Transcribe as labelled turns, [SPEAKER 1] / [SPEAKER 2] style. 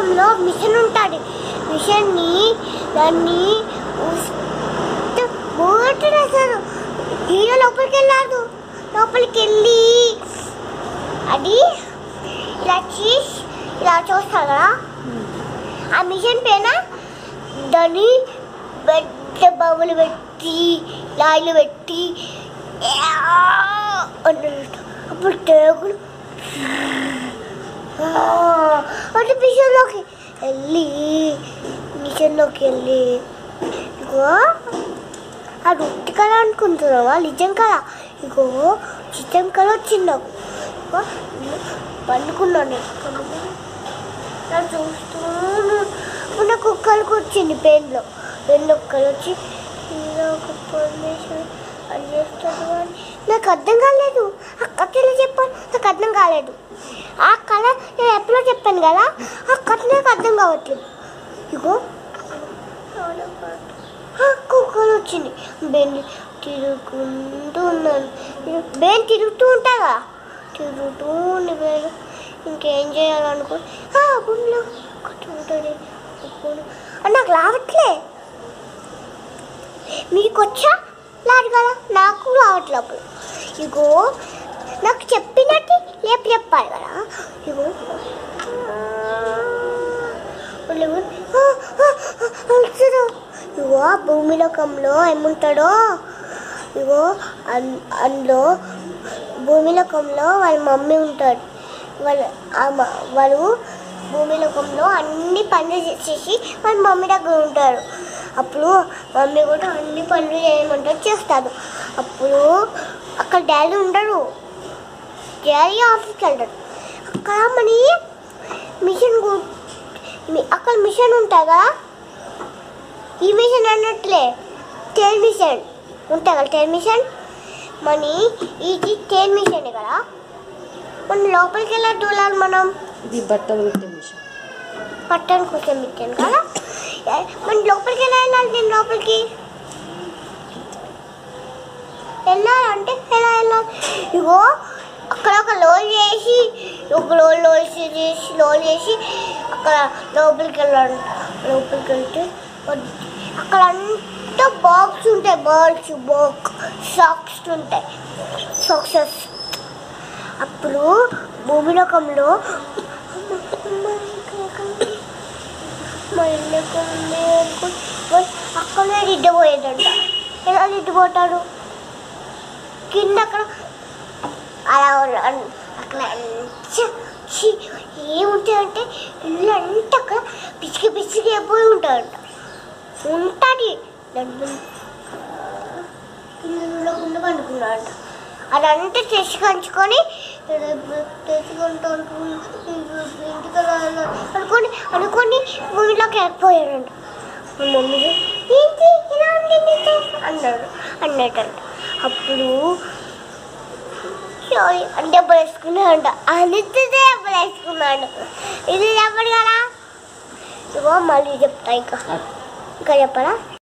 [SPEAKER 1] లోకంలో మిషన్ ఉంటుంది మిషన్ని దాన్ని బోటు అసలు హీరో లోపలికి వెళ్ళాడు లోపలికి వెళ్ళి అది ఇలా చేసి ఇలా చూస్తాడు కదా ఆ మిషన్ పైన దాన్ని పెద్ద బొమ్మలు పెట్టి లాయిలు పెట్టి అన్నట్టు అప్పుడు టేగులు అంటే మిషన్లోకి వెళ్ళి మిషన్లోకి వెళ్ళి ఇగో అది ఉట్టి కదా అనుకుంటున్నావా నిజం కదా ఇగో చిత్రం కదా వచ్చింది నాకు ఇగో పండుకున్నాను నేను పండుకుని ఇలా చూస్తూను మొన్న కుక్కలకు వచ్చింది పెన్లో పెన్లో కుక్కలు వచ్చి ఇలా ఒక పర్మిషన్ అని చేస్తాడు అని నాకు అర్థం కాలేదు ఆ కథ ఎలా చెప్పాను నాకు అర్థం కాలేదు ఆ కళ నేను ఎప్పుడో చెప్పాను కదా ఆ కథ నాకు అర్థం కావట్లేదు ఇగో ఆ, కుక్కలు వచ్చింది బెన్ తిరుగుకుంటూ ఉన్నాను బెన్ తిరుగుతూ ఉంటాగా తిరుగుతూ ఉంది బెన్ ఇంకేం చేయాలనుకో ఆ, భూమిలో ఒకటి ఉంటుంది ఒక్కడు. ఆ, నాకు రావట్లే మీకు వచ్చా రాదు కదా నాకు రావట్లే అప్పుడు ఇగో నాకు చెప్పినట్టు లేపు చెప్పాలి కదా ఇగో ఇగో, ఆ, ఆ, ఆ, అలసరు. ఇగో ఆ భూమి లోకంలో ఏముంటాడో ఇగో అన్- అందులో భూమి లోకంలో వాళ్ళ మమ్మీ ఉంటాడు వాళ్ళ ఆ మ- వాళ్ళు భూమి లోకంలో అన్ని పనులు చేసేసి వాళ్ళ మమ్మీ దగ్గర ఉంటారు అప్పుడు మమ్మీ కూడా అన్ని పనులు చేయమంటారు చేస్తారు అప్పుడు అక్కడ డాడీ ఉండరు డాడీ ఆఫీస్కి వెళ్తాడు అక్కడ మనీ మిషన్ గు- మీ- అక్కడ మిషన్ ఉంటుందా ఈ మిషన్ అన్నట్లే టెల్ మిషన్ ఉంటాయి కదా టెల్ మిషన్ మనీ ఇది టెల్ మిషన్ కదా మనం లోపలికి వెళ్ళా దూలాలి మనం
[SPEAKER 2] ఇది బట్టలు పెట్టే మిషన్
[SPEAKER 1] పట్టణం కోసం పెట్టాను కదా ఏ, మనం లోపలికి ఎలా వెళ్ళాలి నేను లోపలికి వెళ్ళాలంటే ఎలా వెళ్ళాలి ఇగో అక్కడ ఒక లోల్ చేసి ఒక లోల్ లోల్ చేసి లోల్ చేసి అక్కడ లోపలికి వెళ్ళాలి లోపలికి వెళ్తే వద్- అక్కడ అంతా బాక్స్ ఉంటాయి బర్డ్స్ బాక్ సాక్స్ ఉంటాయి సాక్సెస్ అప్పుడు భూమిలోకంలో అక్కడే దిద్దపోయేదంట ఎలా దిద్దపోతాడు కింద అక్కడ అలా ఉన్న- అక్కడ అంతా ఛీ, ఏముంటాయంటే ఇల్లు అంతా అక్కడ పిచ్చికి పిచ్చికి అయిపోయి ఉంటాడంట ఉంటుంది ఇల్లులో గుండు పండుకున్నాడంట అదంతా తెచ్చి కంచుకొని తెచ్చుకుంటూ ఇంటికి వెళ్ళాలి అనుకొని అనుకొని ఊళ్ళోకి వెళ్ళిపోయాడంట మా మమ్మీ ఏంటి ఇలా ఉంది నీతో?" అన్నాడు అన్నట్టంట అప్పుడు సారీ డబ్బులు వేసుకున్నాడు అనితే డబ్బులు వేసుకున్నాడు ఇది చెప్పడు కదా ఇగో మళ్ళీ చెప్తా ఇంకా ఇంకా చెప్పరా